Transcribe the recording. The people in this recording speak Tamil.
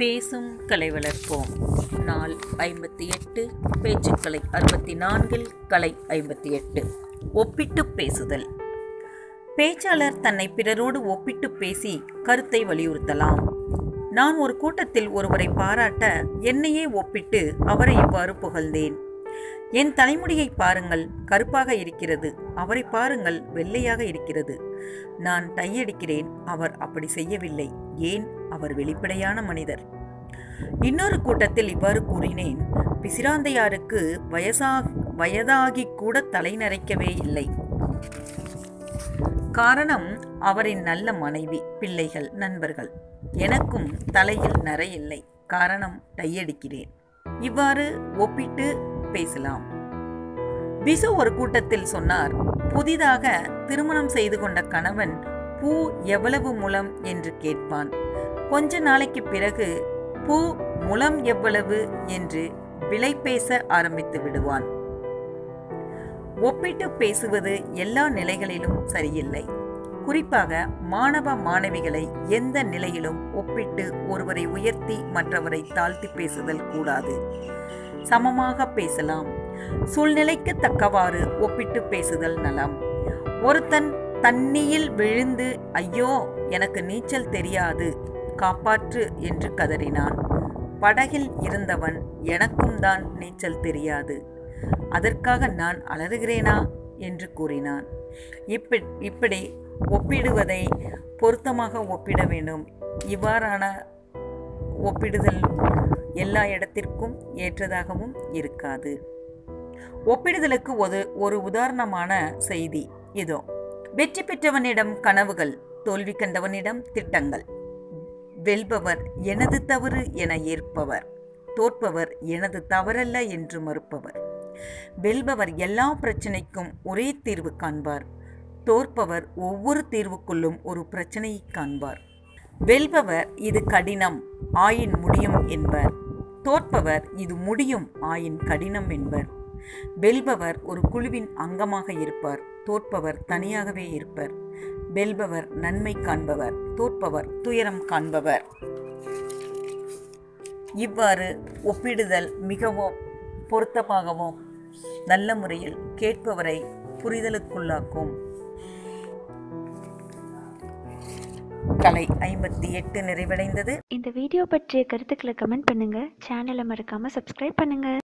பேசும் கலை வளர்ப்போம் நாள் ஐம்பத்தி எட்டு பேச்சுக்கலை அறுபத்தி நான்கில் கலை ஐம்பத்தி எட்டு ஒப்பிட்டு பேசுதல் பேச்சாளர் தன்னை பிறரோடு ஒப்பிட்டு பேசி கருத்தை வலியுறுத்தலாம் நான் ஒரு கூட்டத்தில் ஒருவரை பாராட்ட என்னையே ஒப்பிட்டு அவரை இவ்வாறு புகழ்ந்தேன் என் தலைமுடியை பாருங்கள் கருப்பாக இருக்கிறது அவரை பாருங்கள் வெள்ளையாக இருக்கிறது நான் டையடிக்கிறேன் அவர் அப்படி செய்யவில்லை ஏன் அவர் வெளிப்படையான மனிதர் இன்னொரு கூட்டத்தில் இவ்வாறு கூறினேன் பிசிராந்தையாருக்கு வயசா வயதாகி கூட தலை நரைக்கவே இல்லை காரணம் அவரின் நல்ல மனைவி பிள்ளைகள் நண்பர்கள் எனக்கும் தலையில் நரையில்லை காரணம் டையடிக்கிறேன் இவ்வாறு ஒப்பிட்டு பேசலாம் பிசு ஒரு கூட்டத்தில் சொன்னார் புதிதாக திருமணம் செய்து கொண்ட கணவன் பூ எவ்வளவு முலம் என்று கேட்பான் கொஞ்ச நாளைக்கு பிறகு பூ முலம் எவ்வளவு என்று விலை பேச ஆரம்பித்து விடுவான் ஒப்பிட்டு பேசுவது எல்லா நிலைகளிலும் சரியில்லை குறிப்பாக மாணவ மாணவிகளை எந்த நிலையிலும் ஒப்பிட்டு ஒருவரை உயர்த்தி மற்றவரை தாழ்த்தி பேசுதல் கூடாது சமமாக பேசலாம் சூழ்நிலைக்கு தக்கவாறு ஒப்பிட்டு பேசுதல் நலம் ஒருத்தன் தண்ணியில் விழுந்து ஐயோ எனக்கு நீச்சல் தெரியாது காப்பாற்று என்று கதறினான் படகில் இருந்தவன் எனக்கும் தான் நீச்சல் தெரியாது அதற்காக நான் அலறுகிறேனா என்று கூறினான் இப்படி இப்படி ஒப்பிடுவதை பொருத்தமாக ஒப்பிட வேண்டும் இவ்வாறான ஒப்பிடுதல் எல்லா இடத்திற்கும் ஏற்றதாகவும் இருக்காது ஒப்பிடுதலுக்கு ஒரு ஒரு உதாரணமான செய்தி இதோ வெற்றி பெற்றவனிடம் கனவுகள் தோல்வி கண்டவனிடம் திட்டங்கள் வெல்பவர் எனது தவறு என ஏற்பவர் தோற்பவர் எனது தவறல்ல என்று மறுப்பவர் வெல்பவர் எல்லா பிரச்சனைக்கும் ஒரே தீர்வு காண்பார் தோற்பவர் ஒவ்வொரு தீர்வுக்குள்ளும் ஒரு பிரச்சனையை காண்பார் வெல்பவர் இது கடினம் ஆயின் முடியும் என்பர் தோற்பவர் இது முடியும் ஆயின் கடினம் என்பர் வெல்பவர் ஒரு குழுவின் அங்கமாக இருப்பார் தோற்பவர் தனியாகவே இருப்பர் வெல்பவர் நன்மை காண்பவர் தோற்பவர் துயரம் காண்பவர் இவ்வாறு ஒப்பிடுதல் மிகவும் பொருத்தமாகவும் நல்ல முறையில் கேட்பவரை புரிதலுக்குள்ளாக்கும் கலை ஐம்பத்தி எட்டு நிறைவடைந்தது இந்த வீடியோ பற்றிய கருத்துக்களை கமெண்ட் பண்ணுங்க சேனலை மறக்காம சப்ஸ்கிரைப் பண்ணுங்க